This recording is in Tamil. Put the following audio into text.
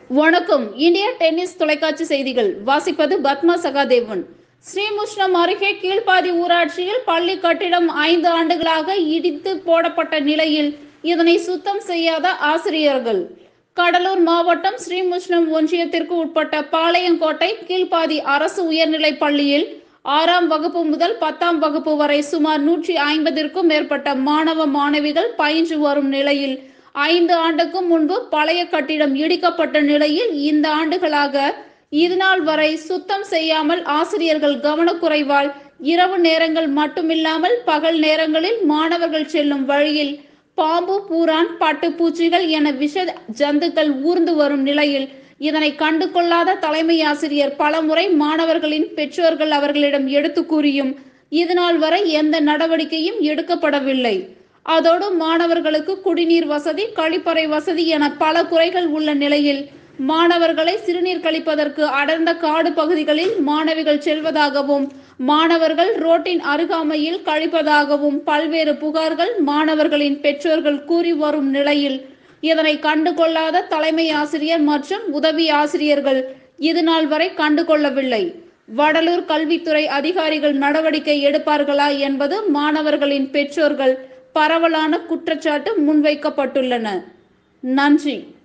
வணக்கம் இந்திய டென்னிஸ் தொலைக்காட்சி செய்திகள் வாசிப்பது பத்மா சகாதேவன் ஸ்ரீமுஷ்ணம் அருகே கீழ்ப்பாதி ஊராட்சியில் பள்ளி கட்டிடம் ஐந்து ஆண்டுகளாக இடித்து போடப்பட்ட நிலையில் இதனை சுத்தம் செய்யாத ஆசிரியர்கள் கடலூர் மாவட்டம் ஸ்ரீமுஷ்ணம் ஒன்றியத்திற்கு உட்பட்ட பாளையங்கோட்டை கீழ்ப்பாதி அரசு உயர்நிலைப் பள்ளியில் ஆறாம் வகுப்பு முதல் பத்தாம் வகுப்பு வரை சுமார் நூற்றி ஐம்பதிற்கும் மேற்பட்ட மாணவ மாணவிகள் பயின்று வரும் நிலையில் ஐந்து ஆண்டுக்கும் முன்பு பழைய கட்டிடம் இடிக்கப்பட்ட நிலையில் இந்த ஆண்டுகளாக இதுநாள் வரை சுத்தம் செய்யாமல் ஆசிரியர்கள் கவனக்குறைவால் இரவு நேரங்கள் மட்டுமில்லாமல் பகல் நேரங்களில் மாணவர்கள் செல்லும் வழியில் பாம்பு பூரான் பட்டுப்பூச்சிகள் என விஷ ஜந்துக்கள் ஊர்ந்து வரும் நிலையில் இதனை கண்டு கொள்ளாத தலைமை ஆசிரியர் பலமுறை மாணவர்களின் பெற்றோர்கள் அவர்களிடம் எடுத்து கூறியும் இதுநாள் வரை எந்த நடவடிக்கையும் எடுக்கப்படவில்லை அதோடு மாணவர்களுக்கு குடிநீர் வசதி கழிப்பறை வசதி என பல குறைகள் உள்ள நிலையில் மாணவர்களை சிறுநீர் கழிப்பதற்கு அடர்ந்த காடு பகுதிகளில் மாணவிகள் செல்வதாகவும் மாணவர்கள் ரோட்டின் அருகாமையில் கழிப்பதாகவும் பல்வேறு புகார்கள் மாணவர்களின் பெற்றோர்கள் கூறி வரும் நிலையில் இதனை கண்டுகொள்ளாத தலைமை ஆசிரியர் மற்றும் உதவி ஆசிரியர்கள் இது நாள் வரை கண்டுகொள்ளவில்லை வடலூர் கல்வித்துறை அதிகாரிகள் நடவடிக்கை எடுப்பார்களா என்பது மாணவர்களின் பெற்றோர்கள் பரவலான குற்றச்சாட்டு முன்வைக்கப்பட்டுள்ளன நன்றி